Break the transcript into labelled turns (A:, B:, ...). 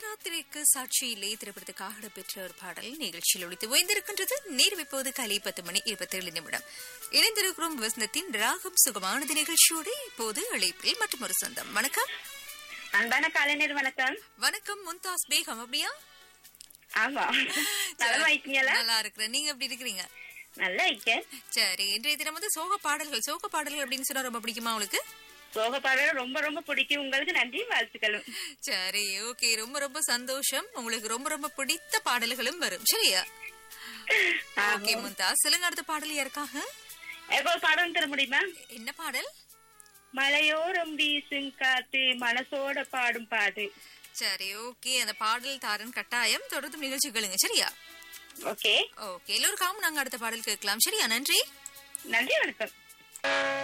A: நவராத்திரிக்கு சாட்சியிலே திரைப்படத்துக்காக இடம்பெற்ற ஒரு பாடல் நிகழ்ச்சியில் ஒழித்து ஓய்ந்திருக்கின்றது நேரம் இப்போது காலை பத்து மணி இருபத்தி ஏழு நிமிடம் இணைந்திருக்கிறோம் வசந்தத்தின் ராகம் சுகமானது நிகழ்ச்சியோடு இப்போது அழைப்பில் மற்றும் ஒரு சொந்தம் வணக்கம்
B: அன்பான கலைஞர் வணக்கம்
A: வணக்கம் மும்தாஸ் பேகம் அப்படியா
B: ஆமா நலமா இருக்கீங்களா
A: நல்லா இருக்கிறேன் நீங்க எப்படி இருக்கிறீங்க
B: நல்லா இருக்கேன்
A: சரி இன்றைய தினம் வந்து சோக பாடல்கள் சோக பாடல்கள் அப்படின்னு சொன்னா ரொம்ப பிடிக்குமா உங்களுக்கு
B: சோக பாடல் ரொம்ப ரொம்ப பிடிக்கும் உங்களுக்கு நன்றி வாழ்த்துக்களும்
A: சரி ஓகே ரொம்ப ரொம்ப சந்தோஷம் உங்களுக்கு ரொம்ப ரொம்ப பிடித்த பாடல்களும் வரும் சரியா ஓகே மும்தாஸ் சொல்லுங்க அடுத்த பாடல் யாருக்காக
B: எப்போ பாடம் தர முடியுமா
A: என்ன பாடல்
B: மலையோரம் வீசும் காத்து மனசோட பாடும் பாடு
A: சரி ஓகே அந்த பாடல் தாரன் கட்டாயம் தொடர்ந்து நிகழ்ச்சிகளுங்க சரியா
B: ஓகே
A: ஓகே எல்லோருக்காகவும் நாங்க அடுத்த பாடல் கேட்கலாம் சரியா நன்றி
B: நன்றி வணக்கம்